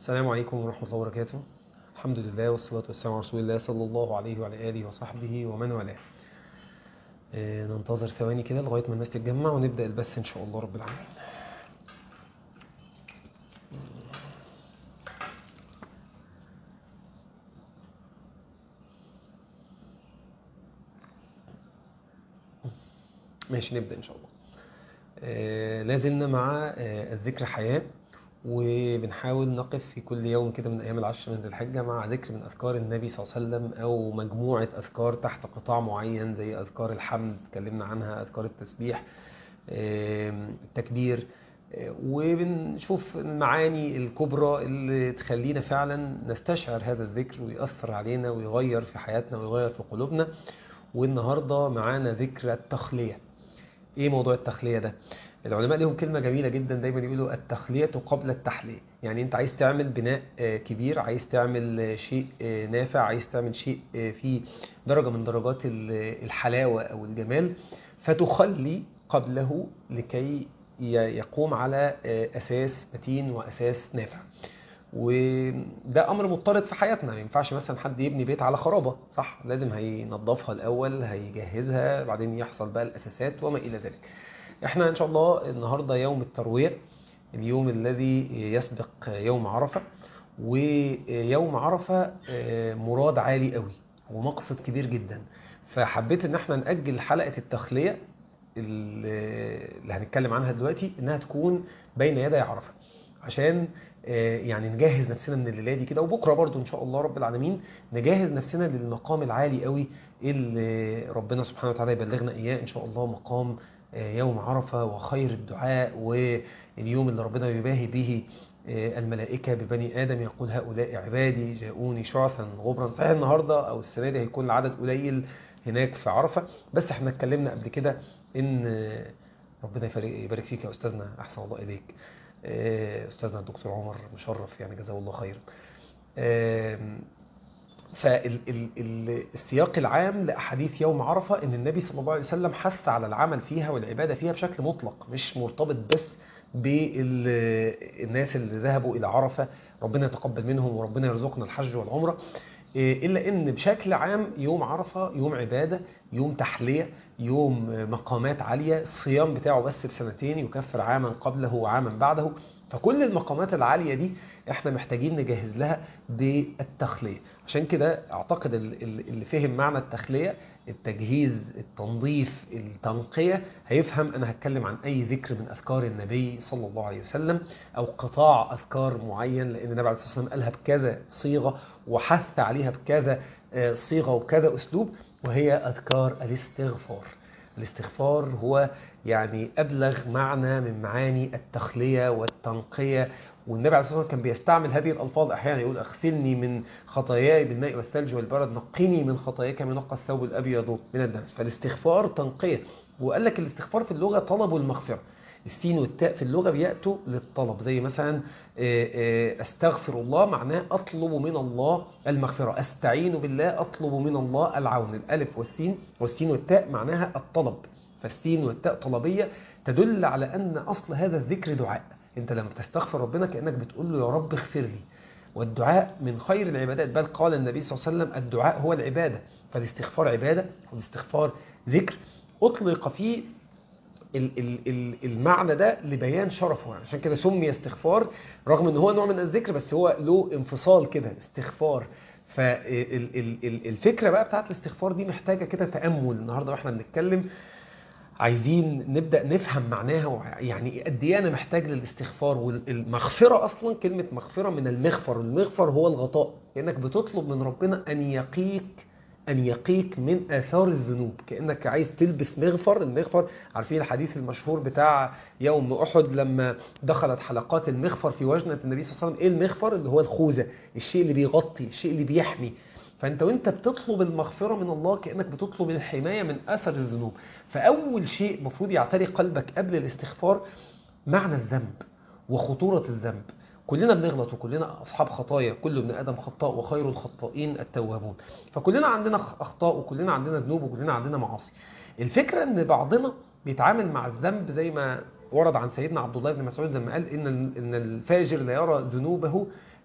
السلام عليكم ورحمة الله وبركاته الحمد لله والصلاة والسلام على رسول الله صلى الله عليه وعلى آله وصحبه ومن والاه آه، ننتظر ثواني كده لغاية ما الناس تتجمع ونبدأ البث إن شاء الله رب العالمين ماشي نبدأ إن شاء الله آه، لازلنا مع آه، الذكر حياة وبنحاول نقف في كل يوم كده من أيام العشر من ذي الحجة مع ذكر من أذكار النبي صلى الله عليه وسلم أو مجموعة أذكار تحت قطاع معين زي أذكار الحمد اتكلمنا عنها أذكار التسبيح آم، التكبير آه، وبنشوف المعاني الكبرى اللي تخلينا فعلا نستشعر هذا الذكر ويأثر علينا ويغير في حياتنا ويغير في قلوبنا والنهاردة معانا ذكر التخلية ايه موضوع التخلية ده العلماء لهم كلمة جميلة جدا دايما يقولوا التخلية قبل التحلية يعني انت عايز تعمل بناء آه، كبير عايز تعمل آه، شيء آه، نافع عايز تعمل شيء آه، فيه درجة من درجات ال- الحلاوة او الجمال فتخلي قبله لكي ي- يقوم على آه، اساس متين واساس نافع وده امر مضطرد في حياتنا ما ينفعش مثلا حد يبني بيت على خرابه صح لازم هينظفها الاول هيجهزها بعدين يحصل بقى الاساسات وما الى ذلك احنا ان شاء الله النهارده يوم الترويه اليوم الذي يسبق يوم عرفه ويوم عرفه آه، مراد عالي قوي ومقصد كبير جدا فحبيت ان احنا ناجل حلقه التخليه اللي هنتكلم عنها دلوقتي انها تكون بين يدي عرفه عشان آه، يعني نجهز نفسنا من الليله دي كده وبكره برضو ان شاء الله رب العالمين نجهز نفسنا للمقام العالي قوي اللي ربنا سبحانه وتعالى يبلغنا اياه ان شاء الله مقام آه، يوم عرفه وخير الدعاء واليوم اللي ربنا يباهي به آه، الملائكه ببني ادم يقول هؤلاء عبادي جاءوني شعثا غبرا صحيح النهارده او السنه دي هيكون العدد قليل هناك في عرفه بس احنا اتكلمنا قبل كده ان آه، ربنا يفرق- يبارك فيك يا استاذنا احسن الله اليك آه، استاذنا الدكتور عمر مشرف يعني جزاه الله خيرا فالسياق العام لأحاديث يوم عرفة إن النبي صلى الله عليه وسلم حث على العمل فيها والعبادة فيها بشكل مطلق مش مرتبط بس بالناس اللي ذهبوا إلى عرفة ربنا يتقبل منهم وربنا يرزقنا الحج والعمرة إيه، إلا إن بشكل عام يوم عرفة يوم عبادة يوم تحلية يوم مقامات عالية الصيام بتاعه بس بسنتين يكفر عاما قبله وعاما بعده فكل المقامات العالية دي احنا محتاجين نجهز لها بالتخلية عشان كده اعتقد ال- ال- اللي فهم معنى التخلية التجهيز التنظيف التنقية هيفهم انا هتكلم عن اي ذكر من اذكار النبي صلى الله عليه وسلم او قطاع اذكار معين لان النبي عليه الصلاة والسلام قالها بكذا صيغة وحث عليها بكذا آه، صيغة وكذا اسلوب وهي اذكار الاستغفار الاستغفار هو يعني أبلغ معنى من معاني التخلية والتنقية والنبي عليه الصلاة والسلام كان بيستعمل هذه الألفاظ أحيانا يقول أغسلني من خطاياي بالماء والثلج والبرد نقني من خطاياك كما ينقى الثوب الأبيض من الدنس فالاستغفار تنقية وقال لك الاستغفار في اللغة طلب المغفرة السين والتاء في اللغة بيأتوا للطلب زي مثلا آه، آه، استغفر الله معناه أطلب من الله المغفرة أستعين بالله أطلب من الله العون الألف والسين والسين والتاء معناها الطلب فالسين والتاء طلبية تدل على أن أصل هذا الذكر دعاء أنت لما تستغفر ربنا كأنك بتقول له يا رب اغفر لي والدعاء من خير العبادات بل قال النبي صلى الله عليه وسلم الدعاء هو العبادة فالاستغفار عبادة والاستغفار ذكر أطلق فيه ال- ال- ال- المعنى ده لبيان شرفه يعني عشان كده سمي استغفار رغم ان هو نوع من الذكر بس هو له انفصال كده استغفار فالفكرة بقى بتاعت الاستغفار دي محتاجة كده تأمل النهاردة واحنا بنتكلم عايزين نبدأ نفهم معناها وع- يعني قد ايه انا محتاج للاستغفار والمغفرة اصلا كلمة مغفرة من المغفر المغفر هو الغطاء كأنك بتطلب من ربنا ان يقيك أن يقيك من آثار الذنوب كأنك عايز تلبس مغفر المغفر عارفين الحديث المشهور بتاع يوم أحد لما دخلت حلقات المغفر في وجنة النبي صلى الله عليه وسلم إيه المغفر اللي هو الخوذة الشيء اللي بيغطي الشيء اللي بيحمي فأنت وأنت بتطلب المغفرة من الله كأنك بتطلب الحماية من أثر الذنوب فأول شيء مفروض يعتري قلبك قبل الاستغفار معنى الذنب وخطورة الذنب كلنا بنغلط وكلنا أصحاب خطايا كل ابن آدم خطاء وخير الخطائين التوابون فكلنا عندنا أخطاء وكلنا عندنا ذنوب وكلنا عندنا معاصي الفكرة أن بعضنا بيتعامل مع الذنب زي ما ورد عن سيدنا عبد الله بن مسعود لما قال إن إن الفاجر لا يرى ذنوبه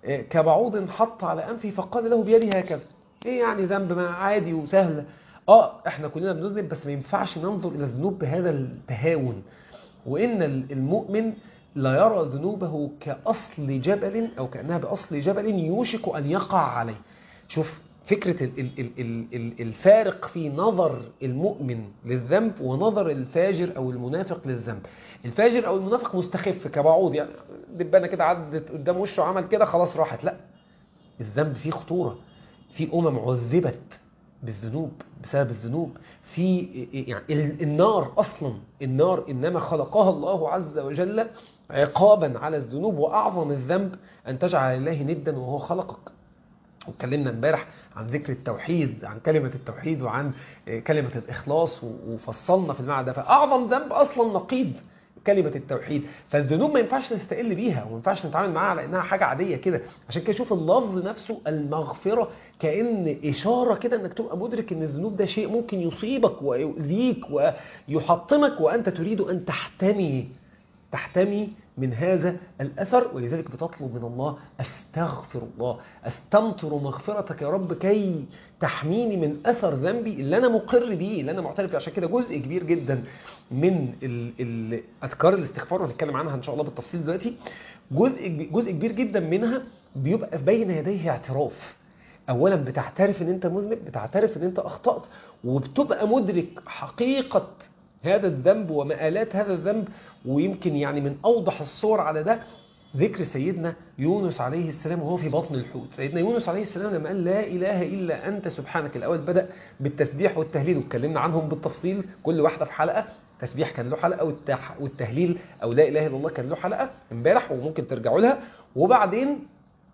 آه، كبعوض حط على أنفه فقال له بيدي هكذا ايه يعني ذنب ما عادي وسهل اه احنا كلنا بنذنب بس ما ينفعش ننظر الى الذنوب بهذا التهاون وان المؤمن لا يرى ذنوبه كأصل جبل أو كأنها بأصل جبل يوشك أن يقع عليه شوف فكرة ال- ال- ال- ال- ال- الفارق في نظر المؤمن للذنب ونظر الفاجر أو المنافق للذنب الفاجر أو المنافق مستخف كبعوض يعني دبانة كده عدت قدام وشه عمل كده خلاص راحت لا الذنب فيه خطورة في أمم عذبت بالذنوب بسبب الذنوب في يعني ال- النار أصلا النار إنما خلقها الله عز وجل عقابا على الذنوب وأعظم الذنب أن تجعل لله ندا وهو خلقك واتكلمنا امبارح عن ذكر التوحيد عن كلمة التوحيد وعن كلمة الإخلاص وفصلنا في المعنى ده فأعظم ذنب أصلا نقيض كلمة التوحيد فالذنوب ما ينفعش نستقل بيها وما ينفعش نتعامل معاها على انها حاجة عادية كده عشان كده شوف اللفظ نفسه المغفرة كأن إشارة كده انك تبقى مدرك ان الذنوب ده شيء ممكن يصيبك ويؤذيك ويحطمك وأنت تريد أن تحتمي تحتمي من هذا الأثر ولذلك بتطلب من الله أستغفر الله أستمطر مغفرتك يا رب كي تحميني من أثر ذنبي اللي أنا مقر بيه اللي أنا معترف بيه عشان كده جزء كبير جدا من ال- ال- أذكار الاستغفار وهنتكلم عنها إن شاء الله بالتفصيل دلوقتي جزء جزء كبير جدا منها بيبقى بين يديه اعتراف اولا بتعترف ان انت مذنب بتعترف ان انت اخطات وبتبقى مدرك حقيقه هذا الذنب ومآلات هذا الذنب ويمكن يعني من اوضح الصور على ده ذكر سيدنا يونس عليه السلام وهو في بطن الحوت سيدنا يونس عليه السلام لما قال لا اله الا انت سبحانك الاول بدا بالتسبيح والتهليل واتكلمنا عنهم بالتفصيل كل واحده في حلقه التسبيح كان له حلقه والتح والتهليل او لا اله الا الله كان له حلقه امبارح وممكن ترجعوا لها وبعدين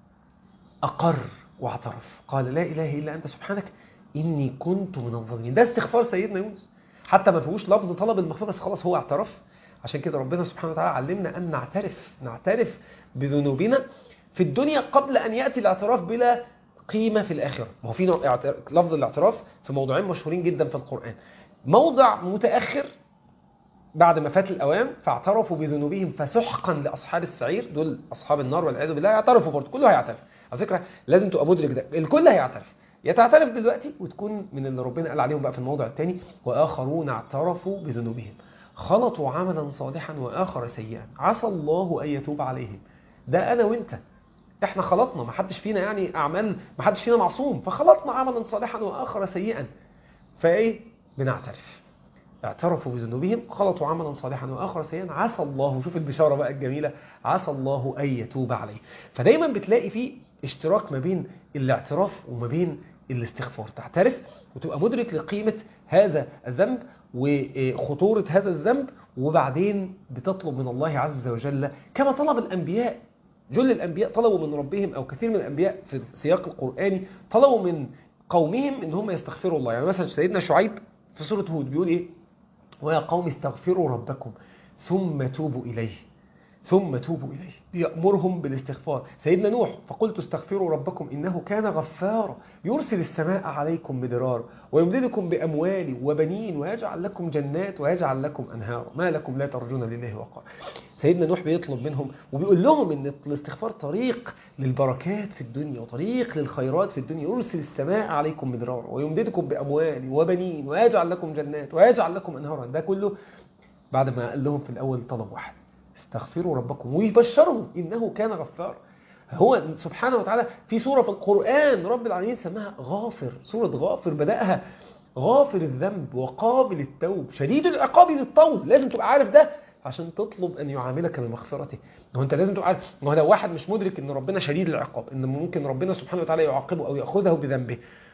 أقر واعترف قال لا إله إلا أنت سبحانك إني كنت من الظالمين ده استغفار سيدنا يونس حتى ما فيهوش لفظ طلب المغفرة بس خلاص هو اعترف عشان كده ربنا سبحانه وتعالى علمنا أن نعترف نعترف بذنوبنا في الدنيا قبل أن يأتي الاعتراف بلا قيمة في الآخرة ما هو في نوع اعتر- لفظ الاعتراف في موضوعين مشهورين جدا في القرآن موضع متأخر بعد ما فات الأوان فاعترفوا بذنوبهم فسحقا لأصحاب السعير دول أصحاب النار والعياذ بالله يعترفوا برضه كله هيعترف على فكرة لازم تبقى مدرك ده الكل هيعترف يا تعترف دلوقتي وتكون من اللي ربنا قال عليهم بقى في الموضع الثاني وآخرون اعترفوا بذنوبهم خلطوا عملا صالحا وآخر سيئا عسى الله أن يتوب عليهم ده أنا وأنت احنا خلطنا ما حدش فينا يعني أعمال ما حدش فينا معصوم فخلطنا عملا صالحا وآخر سيئا فإيه بنعترف اعترفوا بذنوبهم خلطوا عملا صالحا واخر سيئا عسى الله شوف البشاره بقى الجميله عسى الله ان يتوب عليه فدايما بتلاقي في اشتراك ما بين الاعتراف وما بين الاستغفار تعترف وتبقى مدرك لقيمه هذا الذنب وخطوره هذا الذنب وبعدين بتطلب من الله عز وجل كما طلب الانبياء جل الانبياء طلبوا من ربهم او كثير من الانبياء في السياق القراني طلبوا من قومهم ان هم يستغفروا الله يعني مثلا سيدنا شعيب في سوره هود بيقول ايه ويا قوم استغفروا ربكم ثم توبوا إليه ثم توبوا إليه بيأمرهم بالاستغفار سيدنا نوح فقلت استغفروا ربكم إنه كان غفارا يرسل السماء عليكم مدرارا ويمددكم بأموال وبنين ويجعل لكم جنات ويجعل لكم أنهارا ما لكم لا ترجون لله وقارا سيدنا نوح بيطلب منهم وبيقول لهم ان الاستغفار طريق للبركات في الدنيا وطريق للخيرات في الدنيا يرسل السماء عليكم مدرارا ويمددكم باموال وبنين ويجعل لكم جنات ويجعل لكم انهارا ده كله بعد ما قال لهم في الاول طلب واحد استغفروا ربكم ويبشرهم انه كان غفارا هو سبحانه وتعالى في سوره في القران رب العالمين سماها غافر سوره غافر بداها غافر الذنب وقابل التوب شديد العقاب للطول لازم تبقى عارف ده عشان تطلب ان يعاملك بمغفرته هو انت لازم تبقى عارف ما هو لو واحد مش مدرك ان ربنا شديد العقاب ان ممكن ربنا سبحانه وتعالى يعاقبه او ياخذه بذنبه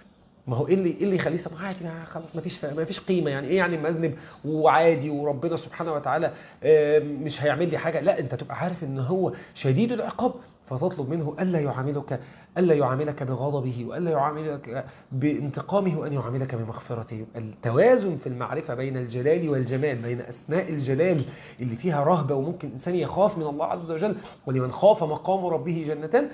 ما هو ايه اللي ايه اللي يخليه يسمع عادي ما خلاص ما فيش ما فيش قيمه يعني ايه يعني مذنب وعادي وربنا سبحانه وتعالى آه، مش هيعمل لي حاجه لا انت تبقى عارف ان هو شديد العقاب فتطلب منه الا يعاملك الا يعاملك بغضبه والا يعاملك بانتقامه وان يعاملك بمغفرته يبقى التوازن في المعرفه بين الجلال والجمال بين اسماء الجلال اللي فيها رهبه وممكن انسان يخاف من الله عز وجل ولمن خاف مقام ربه جنتان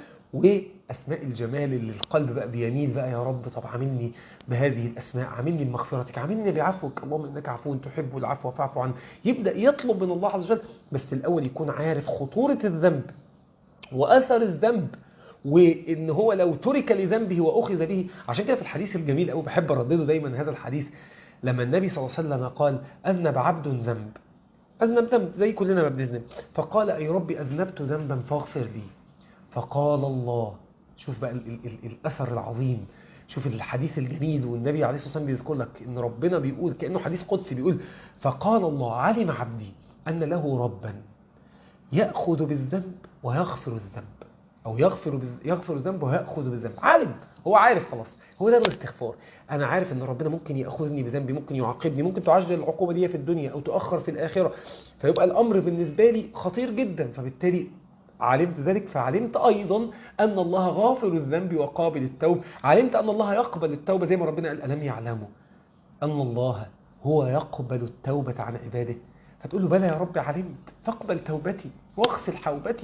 واسماء الجمال اللي القلب بقى بيميل بقى يا رب طب عاملني بهذه الاسماء عاملني بمغفرتك عاملني بعفوك اللهم انك عفو تحب العفو فاعف عنه يبدا يطلب من الله عز وجل بس الاول يكون عارف خطوره الذنب واثر الذنب وان هو لو ترك لذنبه واخذ به عشان كده في الحديث الجميل قوي بحب اردده دايما هذا الحديث لما النبي صلى الله عليه وسلم قال اذنب عبد ذنب اذنب ذنب زي كلنا ما بنذنب فقال اي ربي اذنبت ذنبا فاغفر لي فقال الله شوف بقى ال ال ال الاثر العظيم شوف الحديث الجميل والنبي عليه الصلاه والسلام بيذكر لك ان ربنا بيقول كانه حديث قدسي بيقول فقال الله علم عبدي ان له ربا ياخذ بالذنب ويغفر الذنب او يغفر يغفر الذنب وياخذ بالذنب عالم هو عارف خلاص هو ده الاستغفار انا عارف ان ربنا ممكن ياخذني بذنبي ممكن يعاقبني ممكن تعجل العقوبه دي في الدنيا او تؤخر في الاخره فيبقى الامر بالنسبه لي خطير جدا فبالتالي علمت ذلك فعلمت أيضا أن الله غافر الذنب وقابل التوب علمت أن الله يقبل التوبة زي ما ربنا قال ألم يعلموا أن الله هو يقبل التوبة عن عباده فتقول له بلى يا رب علمت فاقبل توبتي واغفر حوبتي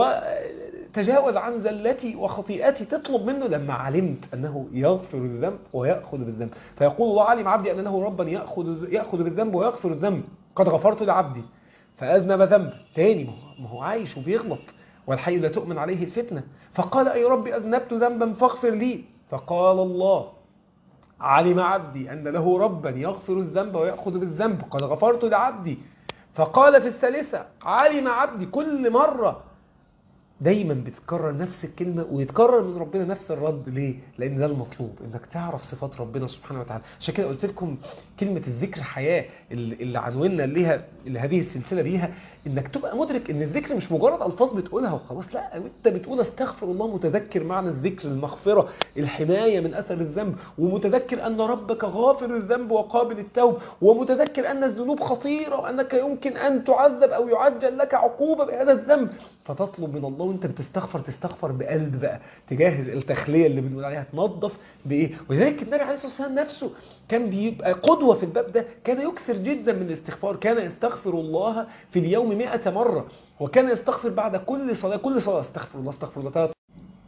وتجاوز عن زلتي وخطيئتي تطلب منه لما علمت أنه يغفر الذنب ويأخذ بالذنب فيقول الله علم عبدي أن له ربا يأخذ, يأخذ بالذنب ويغفر الذنب قد غفرت لعبدي فأذنب ذنب تاني ما هو عايش وبيغلط والحي لا تؤمن عليه الفتنة فقال أي ربي أذنبت ذنبا فاغفر لي فقال الله علم عبدي أن له ربا يغفر الذنب ويأخذ بالذنب قد غفرت لعبدي فقال في الثالثة علم عبدي كل مرة دايما بتكرر نفس الكلمة ويتكرر من ربنا نفس الرد ليه؟ لأن ده المطلوب إنك تعرف صفات ربنا سبحانه وتعالى عشان كده قلت لكم كلمة الذكر حياة اللي عنونا ليها اللي هذه السلسلة بيها إنك تبقى مدرك إن الذكر مش مجرد ألفاظ بتقولها وخلاص لا أنت بتقول استغفر الله متذكر معنى الذكر المغفرة الحماية من أثر الذنب ومتذكر أن ربك غافر الذنب وقابل التوب ومتذكر أن الذنوب خطيرة وأنك يمكن أن تعذب أو يعجل لك عقوبة بهذا الذنب فتطلب من الله وانت بتستغفر تستغفر بقلب بقى تجهز التخليه اللي بنقول عليها تنظف بايه ولذلك النبي عليه الصلاه والسلام نفسه كان بيبقى قدوه في الباب ده كان يكثر جدا من الاستغفار كان يستغفر الله في اليوم 100 مره وكان يستغفر بعد كل صلاه كل صلاه استغفر الله استغفر الله ثلاث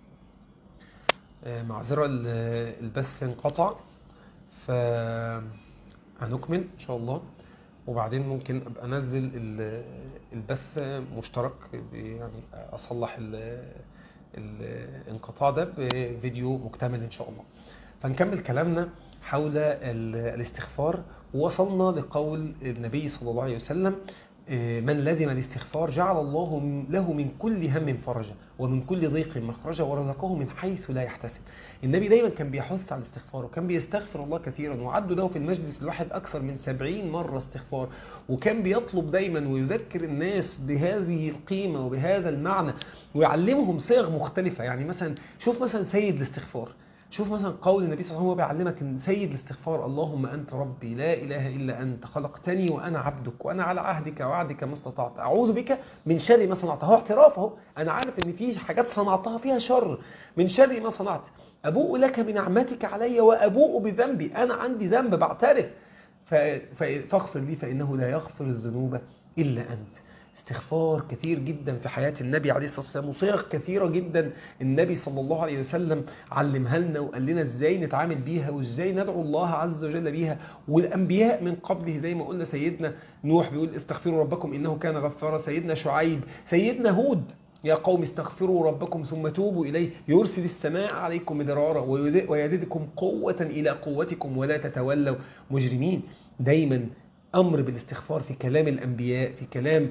معذره البث انقطع فهنكمل ان شاء الله وبعدين ممكن ابقى انزل البث مشترك يعني اصلح الانقطاع ده بفيديو مكتمل ان شاء الله فنكمل كلامنا حول الاستغفار ووصلنا لقول النبي صلى الله عليه وسلم من لزم الاستغفار جعل الله له من كل هم فرجا ومن كل ضيق مخرجا ورزقه من حيث لا يحتسب النبي دايما كان بيحث على الاستغفار وكان بيستغفر الله كثيرا وعدوا له في المجلس الواحد أكثر من سبعين مرة استغفار وكان بيطلب دايما ويذكر الناس بهذه القيمة وبهذا المعنى ويعلمهم صيغ مختلفة يعني مثلا شوف مثلا سيد الاستغفار شوف مثلا قول النبي صلى الله عليه وسلم هو بيعلمك ان سيد الاستغفار اللهم انت ربي لا اله الا انت خلقتني وانا عبدك وانا على عهدك ووعدك ما استطعت اعوذ بك من شر ما صنعت هو اعتراف اهو انا عارف ان في حاجات صنعتها فيها شر من شر ما صنعت ابوء لك بنعمتك علي وابوء بذنبي انا عندي ذنب بعترف فاغفر لي فانه لا يغفر الذنوب الا انت استغفار كثير جدا في حياة النبي عليه الصلاة والسلام وصيغ كثيرة جدا النبي صلى الله عليه وسلم علمها لنا وقال لنا ازاي نتعامل بيها وازاي ندعو الله عز وجل بيها والأنبياء من قبله زي ما قلنا سيدنا نوح بيقول استغفروا ربكم إنه كان غفارا سيدنا شعيب سيدنا هود يا قوم استغفروا ربكم ثم توبوا إليه يرسل السماء عليكم مدرارا ويزدكم قوة إلى قوتكم ولا تتولوا مجرمين دايما أمر بالاستغفار في كلام الأنبياء في كلام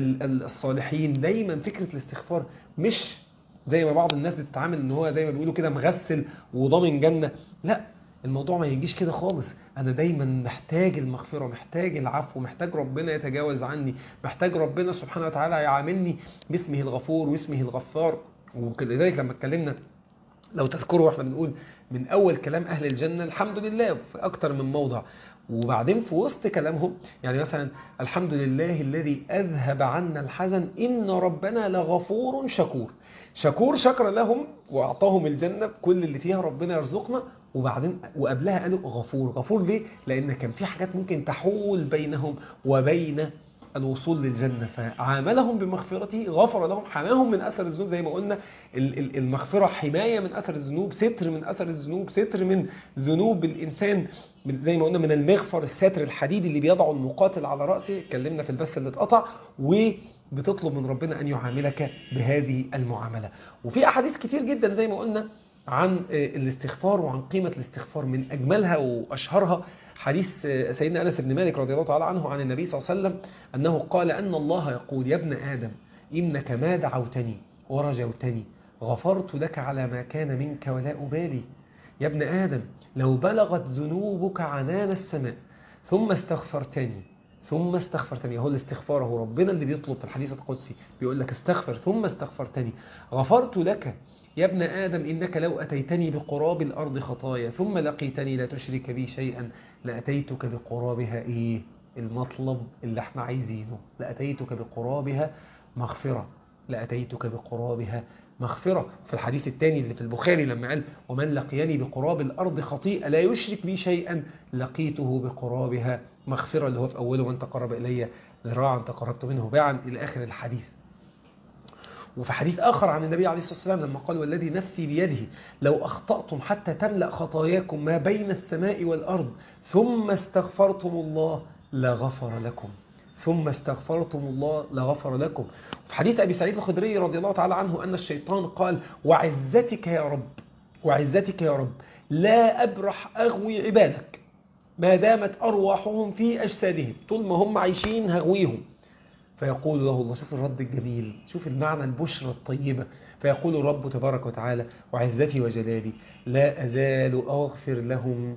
الصالحين دايما فكرة الاستغفار مش زي ما بعض الناس بتتعامل ان هو زي ما بيقولوا كده مغسل وضامن جنة لا الموضوع ما يجيش كده خالص انا دايما محتاج المغفرة محتاج العفو محتاج ربنا يتجاوز عني محتاج ربنا سبحانه وتعالى يعاملني باسمه الغفور واسمه الغفار ولذلك لما اتكلمنا لو تذكروا احنا بنقول من اول كلام اهل الجنة الحمد لله في اكتر من موضع وبعدين في وسط كلامهم يعني مثلا الحمد لله الذي أذهب عنا الحزن إن ربنا لغفور شكور شكور شكر لهم وأعطاهم الجنة بكل اللي فيها ربنا يرزقنا وبعدين وقبلها قالوا غفور غفور ليه؟ لأن كان في حاجات ممكن تحول بينهم وبين الوصول للجنة فعاملهم بمغفرته غفر لهم حماهم من أثر الذنوب زي ما قلنا ال- ال- المغفرة حماية من أثر الذنوب ستر من أثر الذنوب ستر من ذنوب الإنسان من- زي ما قلنا من المغفر الساتر الحديد اللي بيضعه المقاتل على رأسه اتكلمنا في البث اللي اتقطع وبتطلب من ربنا أن يعاملك بهذه المعاملة وفي أحاديث كتير جدا زي ما قلنا عن آه، الاستغفار وعن قيمة الاستغفار من أجملها وأشهرها حديث آه، سيدنا أنس بن مالك رضي الله تعالى عنه عن النبي صلى الله عليه وسلم أنه قال أن الله يقول يا ابن آدم إنك ما دعوتني ورجوتني غفرت لك على ما كان منك ولا أبالي يا ابن آدم لو بلغت ذنوبك عنان السماء ثم استغفرتني ثم استغفرتني هو الاستغفار هو ربنا اللي بيطلب في الحديث القدسي بيقول لك استغفر ثم استغفرتني غفرت لك يا ابن آدم إنك لو أتيتني بقراب الأرض خطايا ثم لقيتني لا تشرك بي شيئا لأتيتك بقرابها إيه المطلب اللي احنا عايزينه لأتيتك بقرابها مغفرة لأتيتك بقرابها مغفرة في الحديث الثاني اللي في البخاري لما قال ومن لقيني بقراب الأرض خطيئة لا يشرك بي شيئا لقيته بقرابها مغفرة اللي هو في أوله من تقرب إلي ذراعا تقربت منه باعا إلى آخر الحديث وفي حديث آخر عن النبي عليه الصلاة والسلام لما قال والذي نفسي بيده لو أخطأتم حتى تملأ خطاياكم ما بين السماء والأرض ثم استغفرتم الله لغفر لكم ثم استغفرتم الله لغفر لكم في حديث أبي سعيد الخدري رضي الله تعالى عنه أن الشيطان قال وعزتك يا رب وعزتك يا رب لا أبرح أغوي عبادك ما دامت أرواحهم في أجسادهم طول ما هم عايشين هغويهم فيقول له الله شوف الرد الجميل شوف المعنى البشرى الطيبة فيقول الرب تبارك وتعالى وعزتي وجلالي لا أزال أغفر لهم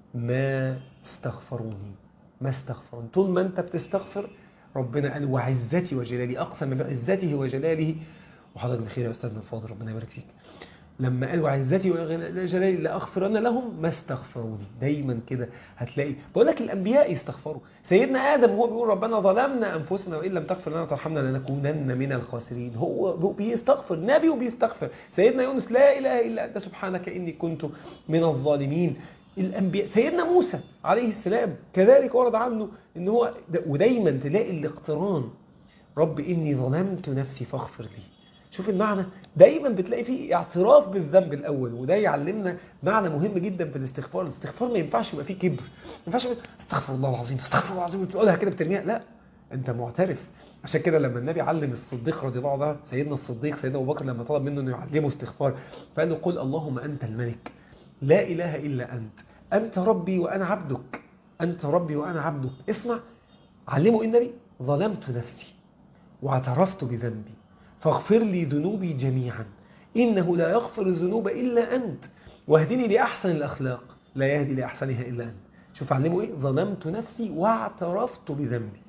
ما استغفروني ما استغفرون طول ما أنت بتستغفر ربنا قال وعزتي وجلالي أقسم بعزته وجلاله وحضرتك بخير يا أستاذنا الفاضل ربنا يبارك فيك لما قال وعزتي وجلالي لأغفرن لهم ما استغفروني دايما كده هتلاقي بقول لك الأنبياء يستغفروا سيدنا آدم هو بيقول ربنا ظلمنا أنفسنا وإن لم تغفر لنا وترحمنا لنكونن من الخاسرين هو هو بيستغفر نبي وبيستغفر سيدنا يونس لا إله إلا أنت سبحانك إني كنت من الظالمين الأنبياء سيدنا موسى عليه السلام كذلك ورد عنه إن هو ودايما تلاقي الاقتران رب إني ظلمت نفسي فاغفر لي شوف المعنى دايما بتلاقي فيه اعتراف بالذنب الاول وده يعلمنا معنى مهم جدا في الاستغفار الاستغفار ما ينفعش يبقى فيه كبر ما ينفعش يبقى استغفر الله العظيم استغفر الله العظيم وتقولها كده بترميها لا انت معترف عشان كده لما النبي علم الصديق رضي الله عنه سيدنا الصديق سيدنا ابو بكر لما طلب منه انه يعلمه استغفار فقال له قل اللهم انت الملك لا اله الا انت انت ربي وانا عبدك انت ربي وانا عبدك اسمع علمه النبي ظلمت نفسي واعترفت بذنبي فاغفر لي ذنوبي جميعا إنه لا يغفر الذنوب إلا أنت واهدني لأحسن الأخلاق لا يهدي لأحسنها إلا أنت شوف علمه إيه ظلمت نفسي واعترفت بذنبي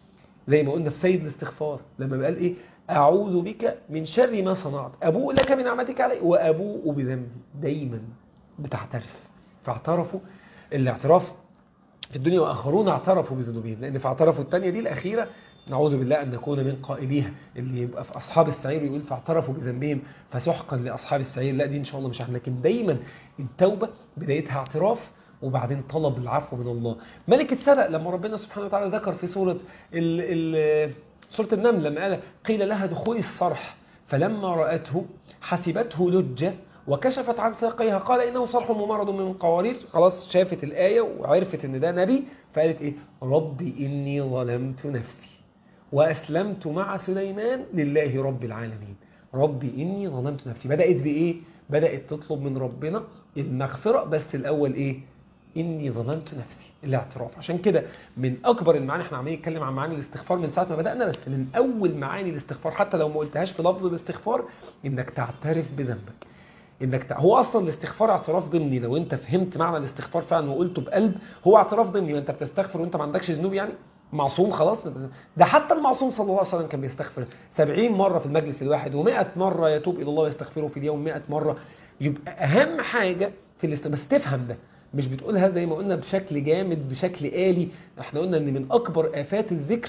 زي ما قلنا في سيد الاستغفار لما قال إيه أعوذ بك من شر ما صنعت أبوء لك من نعمتك علي وأبوء بذنبي دايما بتعترف فاعترفوا الاعتراف في الدنيا وآخرون اعترفوا بذنوبهم لأن فاعترفوا الثانية دي الأخيرة نعوذ بالله أن نكون من قائليها اللي يبقى في أصحاب السعير يقول فاعترفوا بذنبهم فسحقا لأصحاب السعير لا دي إن شاء الله مش احنا لكن دايما التوبة بدايتها اعتراف وبعدين طلب العفو من الله ملك السبق لما ربنا سبحانه وتعالى ذكر في سورة ال ال سورة النمل لما قال قيل لها دخول الصرح فلما رأته حسبته لجة وكشفت عن ساقيها قال إنه صرح ممرض من قوارير خلاص شافت الآية وعرفت إن ده نبي فقالت إيه ربي إني ظلمت نفسي وأسلمت مع سليمان لله رب العالمين ربي إني ظلمت نفسي بدأت بإيه؟ بدأت تطلب من ربنا المغفرة بس الأول إيه؟ إني ظلمت نفسي الاعتراف عشان كده من أكبر المعاني احنا عمالين نتكلم عن معاني الاستغفار من ساعة ما بدأنا بس من أول معاني الاستغفار حتى لو ما قلتهاش في لفظ الاستغفار إنك تعترف بذنبك انك تع... هو اصلا الاستغفار اعتراف ضمني لو انت فهمت معنى الاستغفار فعلا وقلته بقلب هو اعتراف ضمني وانت بتستغفر وانت ما عندكش ذنوب يعني معصوم خلاص ده حتى المعصوم صلى الله عليه وسلم كان بيستغفر 70 مرة في المجلس الواحد و100 مرة يتوب إلى الله ويستغفره في اليوم 100 مرة يبقى أهم حاجة في الاست... بس تفهم ده مش بتقولها زي ما قلنا بشكل جامد بشكل آلي احنا قلنا ان من أكبر آفات الذكر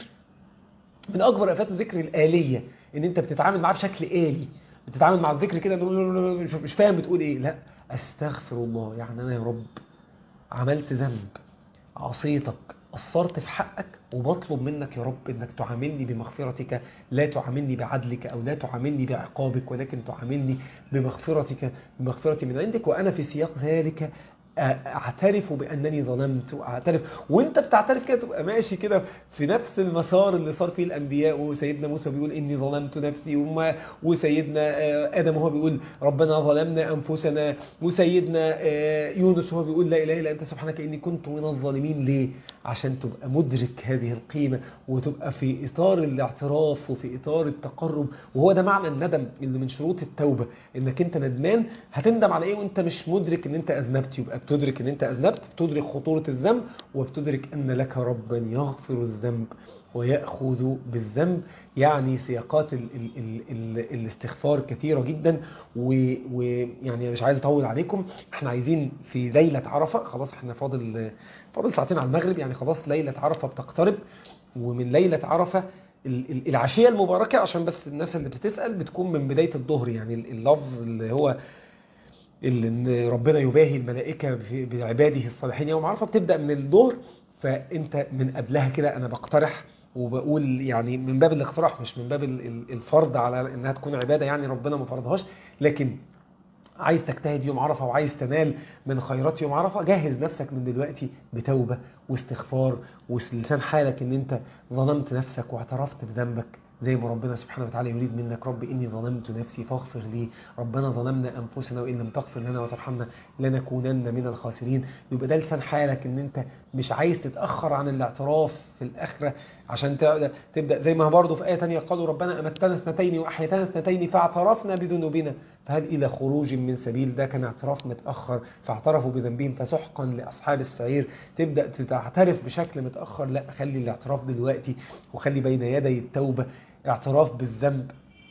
من أكبر آفات الذكر الآلية ان انت بتتعامل معاه بشكل آلي بتتعامل مع الذكر كده مش فاهم بتقول ايه لا استغفر الله يعني انا يا رب عملت ذنب عصيتك قصرت في حقك وبطلب منك يا رب انك تعاملني بمغفرتك لا تعاملني بعدلك او لا تعاملني بعقابك ولكن تعاملني بمغفرتك بمغفرتي من عندك وانا في سياق ذلك اعترف بانني ظلمت واعترف وانت بتعترف كده تبقى ماشي كده في نفس المسار اللي صار فيه الانبياء وسيدنا موسى بيقول اني ظلمت نفسي وما وسيدنا ادم هو بيقول ربنا ظلمنا انفسنا وسيدنا يونس هو بيقول لا اله الا انت سبحانك اني كنت من الظالمين ليه عشان تبقى مدرك هذه القيمه وتبقى في اطار الاعتراف وفي اطار التقرب وهو ده معنى الندم اللي من شروط التوبه انك انت ندمان هتندم على ايه وانت مش مدرك ان انت اذنبت يبقى بتدرك ان انت اذنبت بتدرك خطورة الذنب وبتدرك ان لك ربا يغفر الذنب ويأخذ بالذنب يعني سياقات ال ال ال ال الاستغفار كثيرة جدا ويعني مش عايز اطول عليكم احنا عايزين في ليلة عرفة خلاص احنا فاضل فاضل ساعتين على المغرب يعني خلاص ليلة عرفة بتقترب ومن ليلة عرفة العشية المباركة عشان بس الناس اللي بتسأل بتكون من بداية الظهر يعني اللفظ اللي هو اللي ان ربنا يباهي الملائكة بعباده الصالحين يوم عرفة بتبدأ من الظهر فانت من قبلها كده انا بقترح وبقول يعني من باب الاقتراح مش من باب الفرض على انها تكون عبادة يعني ربنا ما فرضهاش لكن عايز تجتهد يوم عرفة وعايز تنال من خيرات يوم عرفة جهز نفسك من دلوقتي بتوبة واستغفار ولسان حالك ان انت ظلمت نفسك واعترفت بذنبك زي ما ربنا سبحانه وتعالى يريد منك رب إني ظلمت نفسي فاغفر لي ربنا ظلمنا أنفسنا وإن لم تغفر لنا وترحمنا لنكونن من الخاسرين يبقى ده لسان حالك إن أنت مش عايز تتأخر عن الاعتراف في الآخرة عشان تبدأ زي ما برضه في آية تانية قالوا ربنا أمتنا اثنتين وأحيتنا اثنتين فاعترفنا بذنوبنا فهل إلى خروج من سبيل ده كان اعتراف متأخر فاعترفوا بذنبهم فسحقا لأصحاب السعير تبدأ تعترف بشكل متأخر لا خلي الاعتراف دلوقتي وخلي بين يدي التوبة اعتراف بالذنب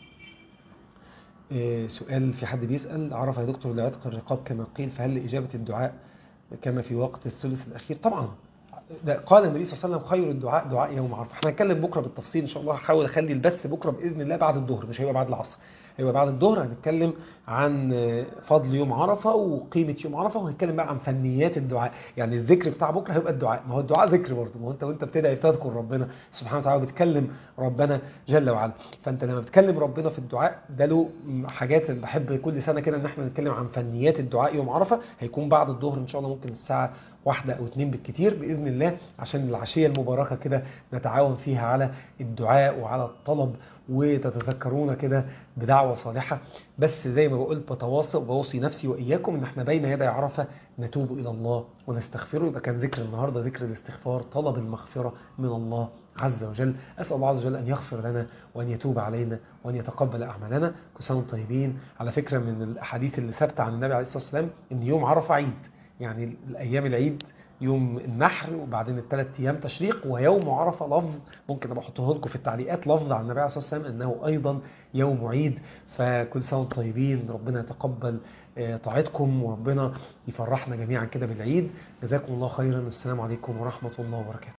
إيه سؤال في حد بيسأل عرف يا دكتور لعتق الرقاب كما قيل فهل لإجابة الدعاء كما في وقت الثلث الأخير طبعا قال النبي صلى الله عليه وسلم خير الدعاء دعاء يوم عرفه احنا هنتكلم بكره بالتفصيل ان شاء الله هحاول اخلي البث بكره باذن الله بعد الظهر مش هيبقى بعد العصر هيبقى بعد الظهر هنتكلم عن فضل يوم عرفه وقيمه يوم عرفه وهنتكلم بقى عن فنيات الدعاء يعني الذكر بتاع بكره هيبقى الدعاء ما هو الدعاء ذكر برضه ما هو انت وانت بتدعي تذكر ربنا سبحانه وتعالى وبتكلم ربنا جل وعلا فانت لما بتكلم ربنا في الدعاء ده له حاجات بحب كل سنه كده ان احنا نتكلم عن فنيات الدعاء يوم عرفه هيكون بعد الظهر ان شاء الله ممكن الساعه واحدة أو اتنين بالكتير بإذن الله عشان العشية المباركة كده نتعاون فيها على الدعاء وعلى الطلب وتتذكرونا كده بدعوة صالحة بس زي ما بقولت بتواصل وبوصي نفسي وإياكم إن احنا بين يدي عرفة نتوب إلى الله ونستغفره يبقى كان ذكر النهاردة ذكر الاستغفار طلب المغفرة من الله عز وجل أسأل الله عز وجل أن يغفر لنا وأن يتوب علينا وأن يتقبل أعمالنا كل سنة طيبين على فكرة من الأحاديث اللي ثابتة عن النبي عليه الصلاة والسلام إن يوم عرفة عيد يعني الأيام العيد يوم النحر وبعدين الثلاث ايام تشريق ويوم عرفه لفظ ممكن ابقى احطه لكم في التعليقات لفظ عن النبي عليه الصلاه والسلام انه ايضا يوم عيد فكل سنه وانتم طيبين ربنا يتقبل طاعتكم وربنا يفرحنا جميعا كده بالعيد جزاكم الله خيرا السلام عليكم ورحمه الله وبركاته